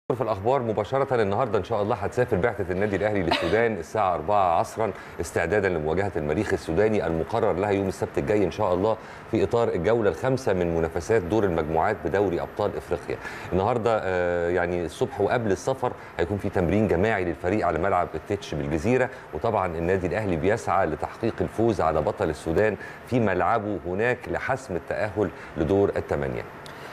في الاخبار مباشره النهارده ان شاء الله هتسافر بعثه النادي الاهلي للسودان الساعه 4 عصرا استعدادا لمواجهه المريخ السوداني المقرر لها يوم السبت الجاي ان شاء الله في اطار الجوله الخامسه من منافسات دور المجموعات بدوري ابطال افريقيا النهارده آه، يعني الصبح وقبل السفر هيكون في تمرين جماعي للفريق على ملعب التتش بالجزيره وطبعا النادي الاهلي بيسعى لتحقيق الفوز على بطل السودان في ملعبه هناك لحسم التاهل لدور الثمانيه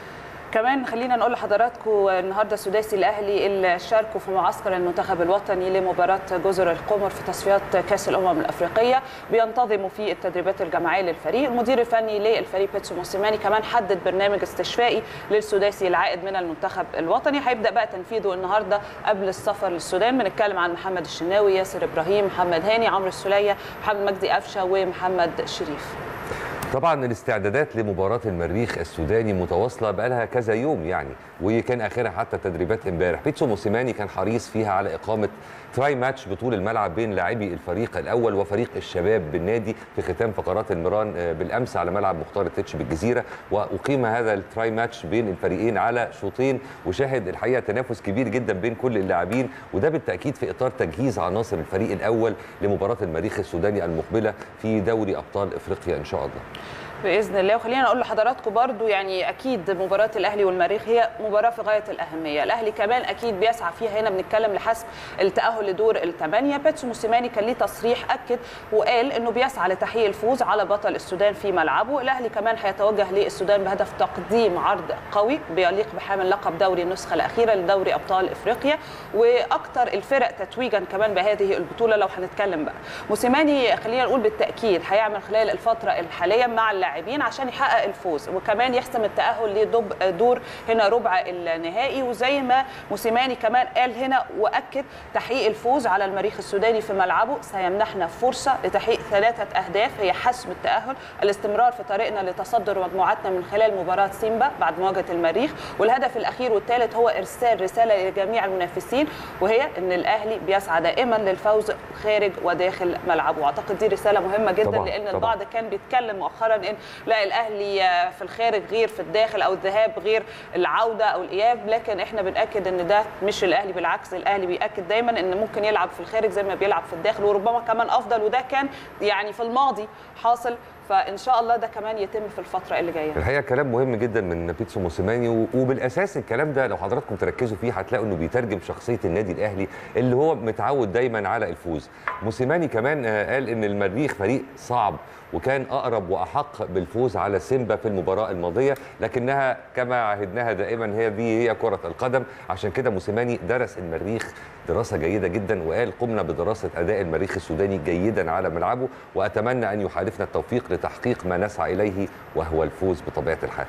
كمان خلينا نقول لحضراتكم النهارده السداسي الاهلي اللي شاركوا في معسكر المنتخب الوطني لمباراه جزر القمر في تصفيات كاس الامم الافريقيه بينتظموا في التدريبات الجماعيه للفريق المدير الفني للفريق بيتسو موسيماني كمان حدد برنامج استشفائي للسداسي العائد من المنتخب الوطني هيبدا بقى تنفيذه النهارده قبل السفر للسودان بنتكلم عن محمد الشناوي ياسر ابراهيم محمد هاني عمرو السوليه محمد مجدي قفشه ومحمد شريف طبعا الاستعدادات لمباراه المريخ السوداني متواصله بقالها كذا يوم يعني وكان اخرها حتى تدريبات امبارح بيتسو موسيماني كان حريص فيها على اقامه تراي ماتش بطول الملعب بين لاعبي الفريق الاول وفريق الشباب بالنادي في ختام فقرات المران بالامس على ملعب مختار التتش بالجزيره واقيم هذا التراي ماتش بين الفريقين على شوطين وشاهد الحقيقه تنافس كبير جدا بين كل اللاعبين وده بالتاكيد في اطار تجهيز عناصر الفريق الاول لمباراه المريخ السوداني المقبله في دوري ابطال افريقيا ان شاء الله باذن الله وخلينا نقول لحضراتكم برضو يعني اكيد مباراه الاهلي والمريخ هي مباراه في غايه الاهميه الاهلي كمان اكيد بيسعى فيها هنا بنتكلم لحسم التاهل لدور الثمانيه بيتسو موسيماني كان ليه تصريح اكد وقال انه بيسعى لتحقيق الفوز على بطل السودان في ملعبه الاهلي كمان هيتوجه للسودان بهدف تقديم عرض قوي بيليق بحامل لقب دوري النسخه الاخيره لدوري ابطال افريقيا واكثر الفرق تتويجا كمان بهذه البطوله لو هنتكلم بقى موسيماني خلينا نقول بالتاكيد هيعمل خلال الفتره الحاليه مع اللاعبين عشان يحقق الفوز وكمان يحسم التاهل لدور هنا ربع النهائي وزي ما موسيماني كمان قال هنا واكد تحقيق الفوز على المريخ السوداني في ملعبه سيمنحنا فرصه لتحقيق ثلاثه اهداف هي حسم التاهل الاستمرار في طريقنا لتصدر مجموعتنا من خلال مباراه سيمبا بعد مواجهه المريخ والهدف الاخير والثالث هو ارسال رساله لجميع المنافسين وهي ان الاهلي بيسعى دائما للفوز خارج وداخل ملعبه واعتقد دي رساله مهمه جدا طبعاً، لان طبعاً. البعض كان بيتكلم مؤخرا ان لا الاهلي في الخارج غير في الداخل او الذهاب غير العوده او الاياب لكن احنا بناكد ان ده مش الاهلي بالعكس الاهلي بياكد دايما ان ممكن يلعب في الخارج زي ما بيلعب في الداخل وربما كمان افضل وده كان يعني في الماضي حاصل فان شاء الله ده كمان يتم في الفتره اللي جايه الحقيقه كلام مهم جدا من بيتسو موسيماني و- وبالاساس الكلام ده لو حضراتكم تركزوا فيه هتلاقوا انه بيترجم شخصيه النادي الاهلي اللي هو متعود دايما على الفوز موسيماني كمان آه، قال ان المريخ فريق صعب وكان اقرب واحق بالفوز على سيمبا في المباراه الماضيه لكنها كما عهدناها دائما هي دي هي كره القدم عشان كده موسيماني درس المريخ دراسه جيده جدا وقال قمنا بدراسه اداء المريخ السوداني جيدا على ملعبه واتمنى ان يحالفنا التوفيق لتحقيق ما نسعى اليه وهو الفوز بطبيعه الحال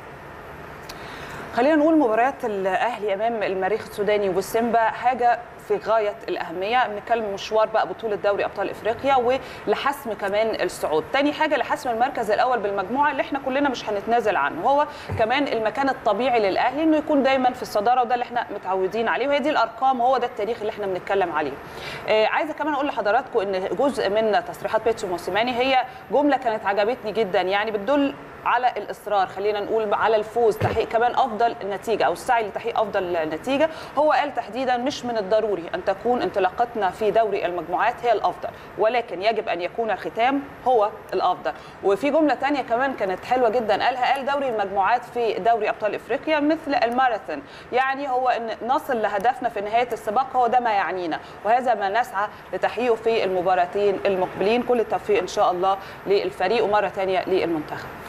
خلينا نقول مباريات الاهلي امام المريخ السوداني والسيمبا حاجه في غايه الاهميه بنتكلم مشوار بقى بطوله دوري ابطال افريقيا ولحسم كمان الصعود تاني حاجه لحسم المركز الاول بالمجموعه اللي احنا كلنا مش هنتنازل عنه هو كمان المكان الطبيعي للاهلي انه يكون دايما في الصداره وده اللي احنا متعودين عليه وهي دي الارقام وهو ده التاريخ اللي احنا بنتكلم عليه آه عايزه كمان اقول لحضراتكم ان جزء من تصريحات بيتسو موسيماني هي جمله كانت عجبتني جدا يعني بتدل على الاصرار خلينا نقول على الفوز تحقيق كمان افضل نتيجه او السعي لتحقيق افضل نتيجه هو قال تحديدا مش من الضروري ان تكون انطلاقتنا في دوري المجموعات هي الافضل ولكن يجب ان يكون الختام هو الافضل وفي جمله تانية كمان كانت حلوه جدا قالها قال دوري المجموعات في دوري ابطال افريقيا مثل الماراثون يعني هو ان نصل لهدفنا في نهايه السباق هو ده ما يعنينا وهذا ما نسعى لتحقيقه في المباراتين المقبلين كل التوفيق ان شاء الله للفريق ومره ثانيه للمنتخب